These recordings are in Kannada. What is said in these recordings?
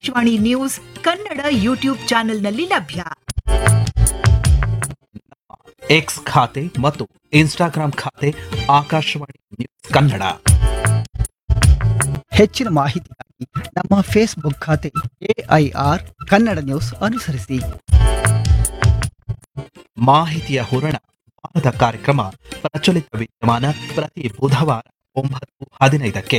ಆಕಾಶವಾಣಿ ನ್ಯೂಸ್ ಕನ್ನಡ ಯೂಟ್ಯೂಬ್ ಚಾನೆಲ್ನಲ್ಲಿ ಲಭ್ಯ ಎಕ್ಸ್ ಖಾತೆ ಮತ್ತು ಇನ್ಸ್ಟಾಗ್ರಾಂ ಖಾತೆ ಆಕಾಶವಾಣಿ ನ್ಯೂಸ್ ಕನ್ನಡ ಹೆಚ್ಚಿನ ಮಾಹಿತಿಗಾಗಿ ನಮ್ಮ ಫೇಸ್ಬುಕ್ ಖಾತೆ ಎಐಆರ್ ಕನ್ನಡ ನ್ಯೂಸ್ ಅನುಸರಿಸಿ ಮಾಹಿತಿಯ ಹೂರಣ ವಾರದ ಕಾರ್ಯಕ್ರಮ ಪ್ರಚಲಿತ ವಿದ್ಯಮಾನ ಪ್ರತಿ ಬುಧವಾರ ಒಂಬತ್ತು ಹದಿನೈದಕ್ಕೆ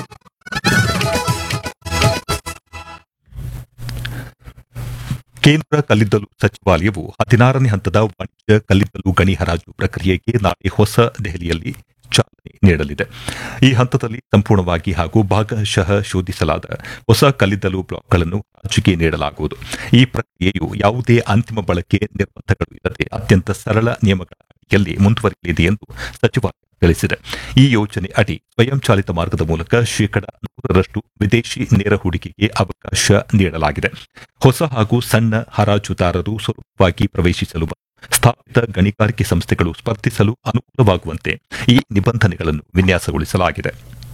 ಕೇಂದ್ರ ಕಲ್ಲಿದ್ದಲು ಸಚಿವಾಲಯವು ಹದಿನಾರನೇ ಹಂತದ ವಾಣಿಜ್ಯ ಕಲ್ಲಿದ್ದಲು ಗಣಿ ಹರಾಜು ಪ್ರಕ್ರಿಯೆಗೆ ನಾಳೆ ಹೊಸ ದೆಹಲಿಯಲ್ಲಿ ಚಾಲನೆ ನೀಡಲಿದೆ ಈ ಹಂತದಲ್ಲಿ ಸಂಪೂರ್ಣವಾಗಿ ಹಾಗೂ ಭಾಗಶಃ ಶೋಧಿಸಲಾದ ಹೊಸ ಕಲ್ಲಿದ್ದಲು ಬ್ಲಾಕ್ಗಳನ್ನು ಹರಾಜಿಗೆ ನೀಡಲಾಗುವುದು ಈ ಪ್ರಕ್ರಿಯೆಯು ಯಾವುದೇ ಅಂತಿಮ ಬಳಕೆ ನಿರ್ಬಂಧಗಳು ಇಲ್ಲದೆ ಅತ್ಯಂತ ಸರಳ ನಿಯಮಗಳ ಅಡಿಯಲ್ಲಿ ಮುಂದುವರಿಯಲಿದೆ ಎಂದು ಸಚಿವಾಲಯ ತಿಳಿಸಿದೆ ಈ ಯೋಜನೆ ಅಡಿ ಸ್ವಯಂಚಾಲಿತ ಮಾರ್ಗದ ಮೂಲಕ ಶೇಕಡ ನೂರರಷ್ಟು ವಿದೇಶಿ ನೇರ ಹೂಡಿಕೆಗೆ ಅವಕಾಶ ನೀಡಲಾಗಿದೆ ಹೊಸ ಹಾಗೂ ಸಣ್ಣ ಹರಾಜುದಾರರು ಸುಲಭವಾಗಿ ಪ್ರವೇಶಿಸಲು ಮತ್ತು ಸ್ಥಾಪಿತ ಗಣಿಗಾರಿಕೆ ಸಂಸ್ಥೆಗಳು ಸ್ಪರ್ಧಿಸಲು ಅನುಕೂಲವಾಗುವಂತೆ ಈ ನಿಬಂಧನೆಗಳನ್ನು ವಿನ್ಯಾಸಗೊಳಿಸಲಾಗಿದೆ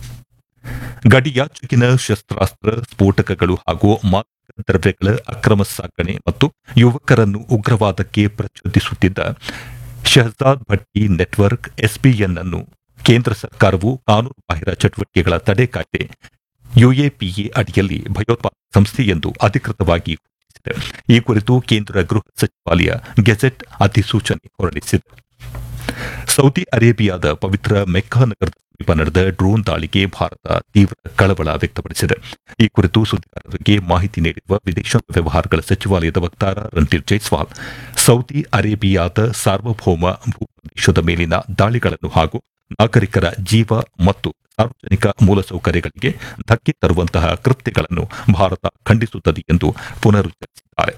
ಗಡಿಯಾಚೆಗಿನ ಶಸ್ತ್ರಾಸ್ತ್ರ ಸ್ಫೋಟಕಗಳು ಹಾಗೂ ಮಾದಕ ದ್ರವ್ಯಗಳ ಅಕ್ರಮ ಸಾಗಣೆ ಮತ್ತು ಯುವಕರನ್ನು ಉಗ್ರವಾದಕ್ಕೆ ಪ್ರಚೋದಿಸುತ್ತಿದ್ದ ಶಹಜಾದ್ ಭಟ್ಟಿ ನೆಟ್ವರ್ಕ್ ಎಸ್ಬಿಎನ್ ಅನ್ನು ಕೇಂದ್ರ ಸರ್ಕಾರವು ಕಾನೂನು ಬಾಹಿರ ಚಟುವಟಿಕೆಗಳ ತಡೆ ಕಾಯ್ದೆ ಯುಎಪಿಎ ಅಡಿಯಲ್ಲಿ ಭಯೋತ್ಪಾದಕ ಸಂಸ್ಥೆ ಎಂದು ಅಧಿಕೃತವಾಗಿ ಘೋಷಿಸಿದೆ ಈ ಕುರಿತು ಕೇಂದ್ರ ಗೃಹ ಸಚಿವಾಲಯ ಗೆಜೆಟ್ ಅಧಿಸೂಚನೆ ಹೊರಡಿಸಿದೆ ಸೌದಿ ಅರೇಬಿಯಾದ ಪವಿತ್ರ ಮೆಕ್ಕಾ ನಗರದ ಸಮೀಪ ನಡೆದ ಡ್ರೋನ್ ದಾಳಿಗೆ ಭಾರತ ತೀವ್ರ ಕಳವಳ ವ್ಯಕ್ತಪಡಿಸಿದೆ ಈ ಕುರಿತು ಸುದ್ದಿಗಾರರಿಗೆ ಮಾಹಿತಿ ನೀಡಿರುವ ವಿದೇಶಾಂಗ ವ್ಯವಹಾರಗಳ ಸಚಿವಾಲಯದ ವಕ್ತಾರ ರಣಧೀರ್ ಜೈಸ್ವಾಲ್ ಸೌದಿ ಅರೇಬಿಯಾದ ಸಾರ್ವಭೌಮ ಭೂಪ್ರದೇಶದ ಮೇಲಿನ ದಾಳಿಗಳನ್ನು ಹಾಗೂ ನಾಗರಿಕರ ಜೀವ ಮತ್ತು ಸಾರ್ವಜನಿಕ ಮೂಲಸೌಕರ್ಯಗಳಿಗೆ ಧಕ್ಕೆ ತರುವಂತಹ ಕೃತ್ಯಗಳನ್ನು ಭಾರತ ಖಂಡಿಸುತ್ತದೆ ಎಂದು ಪುನರುಚ್ಚರಿಸಿದ್ದಾರೆ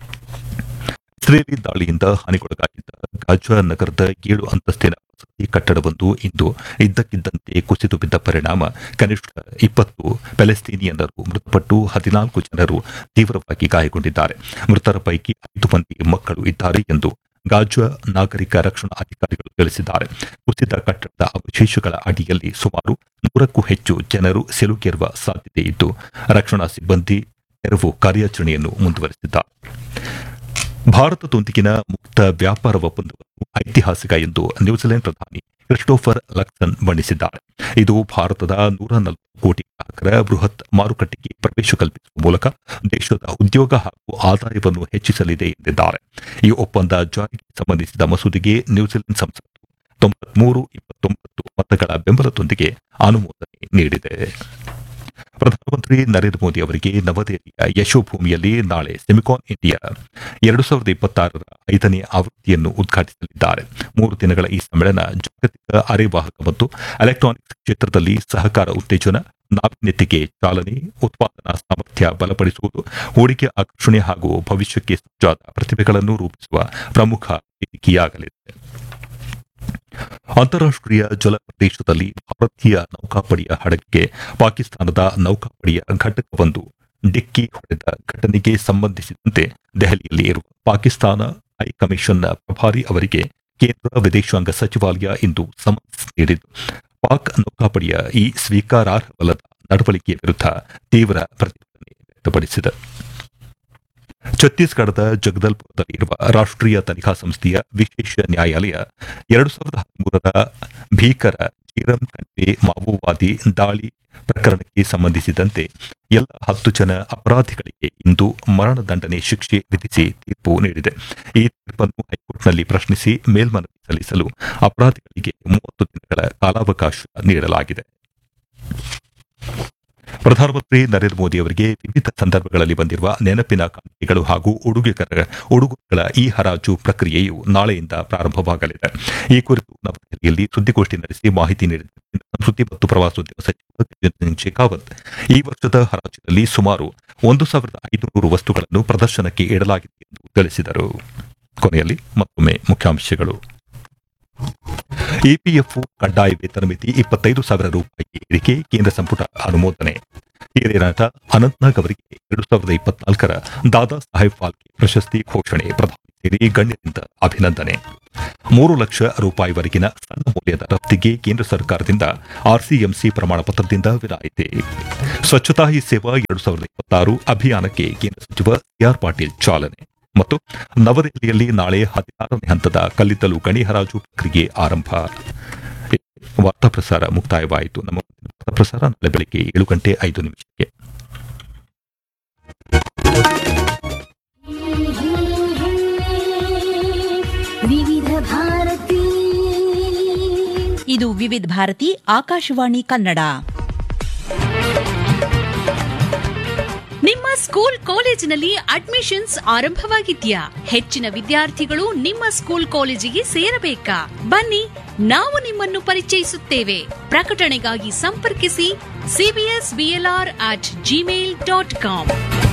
ಇಸ್ರೇಲಿ ದಾಳಿಯಿಂದ ಹಾನಿಗೊಳಗಾಗಿದ್ದ ಗಾಜಾ ನಗರದ ಏಳು ಅಂತಸ್ತಿನ ವಸತಿ ಕಟ್ಟಡವೊಂದು ಇಂದು ಇದ್ದಕ್ಕಿದ್ದಂತೆ ಕುಸಿದು ಬಿದ್ದ ಪರಿಣಾಮ ಕನಿಷ್ಠ ಇಪ್ಪತ್ತು ಪ್ಯಾಲೆಸ್ತೀನಿಯನ್ನರು ಮೃತಪಟ್ಟು ಹದಿನಾಲ್ಕು ಜನರು ತೀವ್ರವಾಗಿ ಗಾಯಗೊಂಡಿದ್ದಾರೆ ಮೃತರ ಪೈಕಿ ಐದು ಮಂದಿ ಮಕ್ಕಳು ಇದ್ದಾರೆ ಎಂದು ಗಾಜಾ ನಾಗರಿಕ ರಕ್ಷಣಾ ಅಧಿಕಾರಿಗಳು ತಿಳಿಸಿದ್ದಾರೆ ಕುಸಿದ ಕಟ್ಟಡದ ಅವಶೇಷಗಳ ಅಡಿಯಲ್ಲಿ ಸುಮಾರು ನೂರಕ್ಕೂ ಹೆಚ್ಚು ಜನರು ಸಿಲುಕಿರುವ ಸಾಧ್ಯತೆ ಇದ್ದು ರಕ್ಷಣಾ ಸಿಬ್ಬಂದಿ ತೆರವು ಕಾರ್ಯಾಚರಣೆಯನ್ನು ಮುಂದುವರೆಸಿದ್ದಾರೆ ಭಾರತದೊಂದಿಗಿನ ಮುಕ್ತ ವ್ಯಾಪಾರ ಒಪ್ಪಂದವನ್ನು ಐತಿಹಾಸಿಕ ಎಂದು ನ್ಯೂಜಿಲೆಂಡ್ ಪ್ರಧಾನಿ ಕ್ರಿಸ್ಟೋಫರ್ ಲಕ್ಸನ್ ಬಣ್ಣಿಸಿದ್ದಾರೆ ಇದು ಭಾರತದ ನೂರ ನಲವತ್ತು ಕೋಟಿ ಗ್ರಾಹಕರ ಬೃಹತ್ ಮಾರುಕಟ್ಟೆಗೆ ಪ್ರವೇಶ ಕಲ್ಪಿಸುವ ಮೂಲಕ ದೇಶದ ಉದ್ಯೋಗ ಹಾಗೂ ಆದಾಯವನ್ನು ಹೆಚ್ಚಿಸಲಿದೆ ಎಂದಿದ್ದಾರೆ ಈ ಒಪ್ಪಂದ ಜಾರಿಗೆ ಸಂಬಂಧಿಸಿದ ಮಸೂದೆಗೆ ನ್ಯೂಜಿಲೆಂಡ್ ಸಂಸತ್ತು ತೊಂಬತ್ಮೂರು ಇಪ್ಪತ್ತೊಂಬತ್ತು ಮತಗಳ ಬೆಂಬಲದೊಂದಿಗೆ ಅನುಮೋದನೆ ನೀಡಿದೆ ಪ್ರಧಾನಮಂತ್ರಿ ನರೇಂದ್ರ ಮೋದಿ ಅವರಿಗೆ ನವದೆಹಲಿಯ ಯಶೋಭೂಮಿಯಲ್ಲಿ ನಾಳೆ ಸೆಮಿಕಾನ್ ಇಂಡಿಯಾ ಎರಡು ಸಾವಿರದ ಇಪ್ಪತ್ತಾರರ ಐದನೇ ಆವೃತ್ತಿಯನ್ನು ಉದ್ಘಾಟಿಸಲಿದ್ದಾರೆ ಮೂರು ದಿನಗಳ ಈ ಸಮ್ಮೇಳನ ಜಾಗತಿಕ ಅರೆವಾಹಕ ಮತ್ತು ಎಲೆಕ್ಟ್ರಾನಿಕ್ಸ್ ಕ್ಷೇತ್ರದಲ್ಲಿ ಸಹಕಾರ ಉತ್ತೇಜನ ನಾವೀನ್ಯತೆಗೆ ಚಾಲನೆ ಉತ್ಪಾದನಾ ಸಾಮರ್ಥ್ಯ ಬಲಪಡಿಸುವುದು ಹೂಡಿಕೆ ಆಕರ್ಷಣೆ ಹಾಗೂ ಭವಿಷ್ಯಕ್ಕೆ ಸಜ್ಜಾದ ಪ್ರತಿಭೆಗಳನ್ನು ರೂಪಿಸುವ ಪ್ರಮುಖ ವೇದಿಕೆಯಾಗಲಿದೆ ಅಂತಾರಾಷ್ಟೀಯ ಜಲ ಪ್ರದೇಶದಲ್ಲಿ ಭಾರತೀಯ ನೌಕಾಪಡೆಯ ಹಡಗಿಗೆ ಪಾಕಿಸ್ತಾನದ ನೌಕಾಪಡೆಯ ಘಟಕವೊಂದು ಡಿಕ್ಕಿ ಹೊಡೆದ ಘಟನೆಗೆ ಸಂಬಂಧಿಸಿದಂತೆ ದೆಹಲಿಯಲ್ಲಿ ಇರುವ ಪಾಕಿಸ್ತಾನ ಹೈಕಮಿಷನ್ನ ಪ್ರಭಾರಿ ಅವರಿಗೆ ಕೇಂದ್ರ ವಿದೇಶಾಂಗ ಸಚಿವಾಲಯ ಇಂದು ಸಮನ್ಸ್ ನೀಡಿದ್ದು ಪಾಕ್ ನೌಕಾಪಡೆಯ ಈ ಸ್ವೀಕಾರಾರ್ಹವಲ್ಲದ ನಡವಳಿಕೆಯ ವಿರುದ್ಧ ತೀವ್ರ ಪ್ರತಿಭಟನೆ ವ್ಯಕ್ತಪಡಿಸಿದೆ ಛತ್ತೀಸ್ಗಢದ ಜಗದಲ್ಪುರದಲ್ಲಿರುವ ರಾಷ್ಟೀಯ ತನಿಖಾ ಸಂಸ್ಥೆಯ ವಿಶೇಷ ನ್ಯಾಯಾಲಯ ಎರಡು ಸಾವಿರದ ಹದಿಮೂರರ ಭೀಕರ ಜೀರಂ ಕಂಟೆ ಮಾವೋವಾದಿ ದಾಳಿ ಪ್ರಕರಣಕ್ಕೆ ಸಂಬಂಧಿಸಿದಂತೆ ಎಲ್ಲ ಹತ್ತು ಜನ ಅಪರಾಧಿಗಳಿಗೆ ಇಂದು ಮರಣದಂಡನೆ ಶಿಕ್ಷೆ ವಿಧಿಸಿ ತೀರ್ಪು ನೀಡಿದೆ ಈ ತೀರ್ಪನ್ನು ಹೈಕೋರ್ಟ್ನಲ್ಲಿ ಪ್ರಶ್ನಿಸಿ ಮೇಲ್ಮನವಿ ಸಲ್ಲಿಸಲು ಅಪರಾಧಿಗಳಿಗೆ ಮೂವತ್ತು ದಿನಗಳ ಕಾಲಾವಕಾಶ ನೀಡಲಾಗಿದೆ ಪ್ರಧಾನಮಂತ್ರಿ ನರೇಂದ್ರ ಮೋದಿ ಅವರಿಗೆ ವಿವಿಧ ಸಂದರ್ಭಗಳಲ್ಲಿ ಬಂದಿರುವ ನೆನಪಿನ ಕಾಣಿಕೆಗಳು ಹಾಗೂ ಉಡುಗೆಗಳ ಉಡುಗೊರೆಗಳ ಈ ಹರಾಜು ಪ್ರಕ್ರಿಯೆಯು ನಾಳೆಯಿಂದ ಪ್ರಾರಂಭವಾಗಲಿದೆ ಈ ಕುರಿತು ನವದೆಹಲಿಯಲ್ಲಿ ಸುದ್ದಿಗೋಷ್ಠಿ ನಡೆಸಿ ಮಾಹಿತಿ ನೀಡಿದ ಕೇಂದ್ರ ಸಂಸ್ಕೃತಿ ಮತ್ತು ಪ್ರವಾಸೋದ್ಯಮ ಸಚಿವ ಗಜೇಂದ್ರ ಸಿಂಗ್ ಶೇಖಾವತ್ ಈ ವರ್ಷದ ಹರಾಜಿನಲ್ಲಿ ಸುಮಾರು ಒಂದು ಸಾವಿರದ ಐದುನೂರು ವಸ್ತುಗಳನ್ನು ಪ್ರದರ್ಶನಕ್ಕೆ ಇಡಲಾಗಿದೆ ಎಂದು ತಿಳಿಸಿದರು ಕೊನೆಯಲ್ಲಿ ಮತ್ತೊಮ್ಮೆ ಮುಖ್ಯಾಂಶಗಳು ಇಪಿಎಫ್ಒ ಕಡ್ಡಾಯ ವೇತನ ಮಿತಿ ಇಪ್ಪತ್ತೈದು ಸಾವಿರ ರೂಪಾಯಿ ಏರಿಕೆ ಕೇಂದ್ರ ಸಂಪುಟ ಅನುಮೋದನೆ ಹಿರಿಯ ನಟ ಅನಂತ್ನಾಗ್ ಅವರಿಗೆ ಎರಡು ಸಾವಿರದ ಇಪ್ಪತ್ನಾಲ್ಕರ ದಾದಾ ಸಾಹೇಬ್ ಫಾಲ್ಕೆ ಪ್ರಶಸ್ತಿ ಘೋಷಣೆ ಪ್ರಧಾನಿ ಸೇರಿ ಗಣ್ಯರಿಂದ ಅಭಿನಂದನೆ ಮೂರು ಲಕ್ಷ ರೂಪಾಯಿವರೆಗಿನ ಸಣ್ಣ ಮೌಲ್ಯದ ರಫ್ತಿಗೆ ಕೇಂದ್ರ ಸರ್ಕಾರದಿಂದ ಆರ್ಸಿಎಂಸಿ ಪ್ರಮಾಣ ಪತ್ರದಿಂದ ವಿನಾಯಿತಿ ಸ್ವಚ್ಛತಾ ಹಿ ಸೇವಾ ಎರಡು ಸಾವಿರದ ಇಪ್ಪತ್ತಾರು ಅಭಿಯಾನಕ್ಕೆ ಕೇಂದ್ರ ಸಚಿವ ಸಿಆರ್ ಪಾಟೀಲ್ ಚಾಲನೆ ಮತ್ತು ನವದೆಹಲಿಯಲ್ಲಿ ನಾಳೆ ಹದಿನಾರನೇ ಹಂತದ ಕಲ್ಲಿದ್ದಲು ಗಣಿ ಹರಾಜು ಪ್ರಕ್ರಿಯೆ ಆರಂಭ ವಾರ್ತಾ ಪ್ರಸಾರ ಮುಕ್ತಾಯವಾಯಿತು ನಮ್ಮ ಮುಂದಿನ ವಾರ್ತಾ ಪ್ರಸಾರ ನಾಳೆ ಬೆಳಗ್ಗೆ ಏಳು ಗಂಟೆ ಐದು ನಿಮಿಷಕ್ಕೆ ವಿವಿಧ ಭಾರತಿ ಇದು ವಿವಿಧ ಭಾರತಿ ಆಕಾಶವಾಣಿ ಕನ್ನಡ ನಿಮ್ಮ ಸ್ಕೂಲ್ ಕಾಲೇಜಿನಲ್ಲಿ ಅಡ್ಮಿಷನ್ಸ್ ಆರಂಭವಾಗಿದ್ಯಾ ಹೆಚ್ಚಿನ ವಿದ್ಯಾರ್ಥಿಗಳು ನಿಮ್ಮ ಸ್ಕೂಲ್ ಕಾಲೇಜಿಗೆ ಸೇರಬೇಕಾ ಬನ್ನಿ ನಾವು ನಿಮ್ಮನ್ನು ಪರಿಚಯಿಸುತ್ತೇವೆ ಪ್ರಕಟಣೆಗಾಗಿ ಸಂಪರ್ಕಿಸಿ CBS BLR at Gmail dot com